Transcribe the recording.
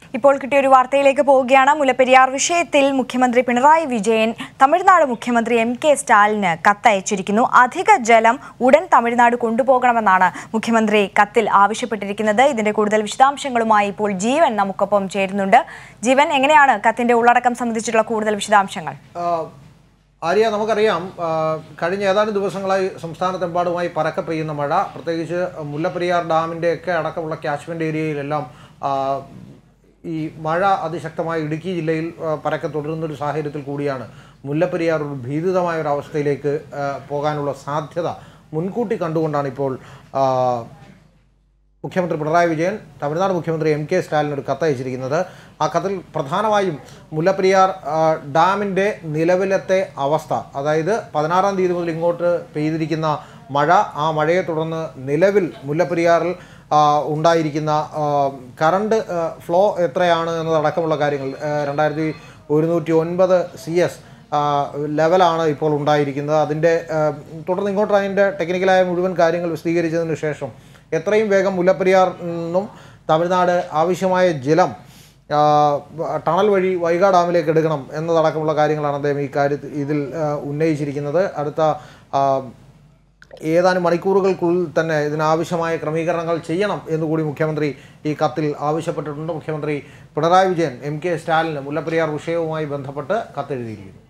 ഇപ്പോൾ കിട്ടിയ ഒരു വാർത്തയിലേക്ക് പോവുകയാണ് മുല്ലപ്പെരിയാർ വിഷയത്തിൽ മുഖ്യമന്ത്രി പിണറായി വിജയൻ തമിഴ്നാട് മുഖ്യമന്ത്രി എം കെ സ്റ്റാലിന് കത്തയച്ചിരിക്കുന്നു അധിക ജലം ഉടൻ തമിഴ്നാട് കൊണ്ടുപോകണമെന്നാണ് മുഖ്യമന്ത്രി കത്തിൽ ആവശ്യപ്പെട്ടിരിക്കുന്നത് ഇതിന്റെ കൂടുതൽ വിശദാംശങ്ങളുമായി ഇപ്പോൾ ജീവൻ നമുക്കൊപ്പം ചേരുന്നുണ്ട് ജീവൻ എങ്ങനെയാണ് കത്തിന്റെ ഉള്ളടക്കം സംബന്ധിച്ചിട്ടുള്ള കൂടുതൽ വിശദാംശങ്ങൾ ആഹ് ആര്യ നമുക്കറിയാം ആഹ് കഴിഞ്ഞ ഏതാനും ദിവസങ്ങളായി സംസ്ഥാനത്തെമ്പാടുമായി പരക്കെ പെയ്യുന്ന മഴ പ്രത്യേകിച്ച് മുല്ലപ്പെരിയാർ ഡാമിൻ്റെയൊക്കെ അടക്കമുള്ള ക്യാച്ച്മെൻ്റ് ഏരിയയിലെല്ലാം ആഹ് ഈ മഴ അതിശക്തമായി ഇടുക്കി ജില്ലയിൽ ആഹ് പരക്കെ തുടരുന്നൊരു സാഹചര്യത്തിൽ കൂടിയാണ് മുല്ലപ്പെരിയാർ ഒരു ഭീതിതമായ ഒരു അവസ്ഥയിലേക്ക് ആഹ് പോകാനുള്ള സാധ്യത മുൻകൂട്ടി കണ്ടുകൊണ്ടാണ് ഇപ്പോൾ ആഹ് മുഖ്യമന്ത്രി പിണറായി വിജയൻ തമിഴ്നാട് മുഖ്യമന്ത്രി എം കെ സ്റ്റാലിന് ഒരു കത്തയച്ചിരിക്കുന്നത് ആ കത്തിൽ പ്രധാനമായും മുല്ലപ്പെരിയാർ ആ, ഡാമിൻ്റെ നിലവിലത്തെ അവസ്ഥ അതായത് പതിനാറാം തീയതി മുതൽ ഇങ്ങോട്ട് പെയ്തിരിക്കുന്ന മഴ ആ മഴയെ തുടർന്ന് നിലവിൽ മുല്ലപ്പെരിയാറിൽ ആ, ഉണ്ടായിരിക്കുന്ന ആ, കറണ്ട് ആ, ഫ്ലോ എത്രയാണ് എന്നതടക്കമുള്ള കാര്യങ്ങൾ ആ, രണ്ടായിരത്തി ഒരുന്നൂറ്റി ഒൻപത് സി എസ് ലെവലാണ് ഇപ്പോൾ ഉണ്ടായിരിക്കുന്നത് അതിൻ്റെ ആ, തുടർന്ന് ഇങ്ങോട്ട് അതിൻ്റെ ടെക്നിക്കലായ മുഴുവൻ കാര്യങ്ങൾ വിശദീകരിച്ചതിന് ശേഷം എത്രയും വേഗം മുല്ലപ്പെരിയാർ നിന്നും തമിഴ്നാട് ആവശ്യമായ ജലം ആ, ടണൽ വഴി വൈഗ ഡാമിലേക്ക് എടുക്കണം എന്നതടക്കമുള്ള കാര്യങ്ങളാണ് അദ്ദേഹം ഈ കാര്യത്തിൽ ഇതിൽ ആ, ഉന്നയിച്ചിരിക്കുന്നത് അടുത്ത ആ, ഏതാനും മണിക്കൂറുകൾക്കുള്ളിൽ തന്നെ ഇതിനാവശ്യമായ ക്രമീകരണങ്ങൾ ചെയ്യണം എന്നുകൂടി മുഖ്യമന്ത്രി ഈ കത്തിൽ ആവശ്യപ്പെട്ടിട്ടുണ്ട് മുഖ്യമന്ത്രി പിണറായി വിജയൻ എം കെ സ്റ്റാലിന് മുല്ലപ്പെരിയാർ വിഷയവുമായി ബന്ധപ്പെട്ട് കത്തെഴുതിയിരിക്കുന്നു